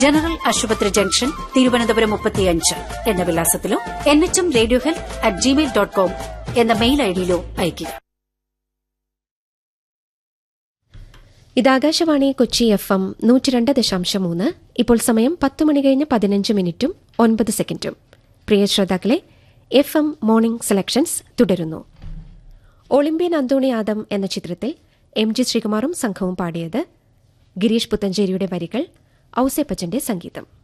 general ആശുപത്രി junction Thiruvananthapuram മുപ്പത്തിയഞ്ച് എന്ന വിലാസത്തിലോ N H M radio health at Gmail dot com mail മെയിൽ ഐഡിയിലോ അയയ്ക്കുക ഇത് ആകാശവാണി കൊച്ചി എഫ് എം നൂറ്റി രണ്ട് ദശാംശം മൂന്ന് ഇപ്പോൾ സമയം പത്ത് മണി കഴിഞ്ഞ് പതിനഞ്ച് മിനിറ്റും ഒൻപത് സെക്കൻഡും പ്രിയ ശ്രോതാക്കളെ എഫ് എം മോർണിംഗ് സെലക്ഷൻസ് തുടരുന്നു ഒളിമ്പ്യൻ അന്തോണി ആദം എന്ന ചിത്രത്തിൽ എം ജി ശ്രീകുമാറും സംഘവും പാടിയത് ഗിരീഷ് പുത്തഞ്ചേരിയുടെ വരികൾ ഔസേപ്പച്ചന്റെ സംഗീതം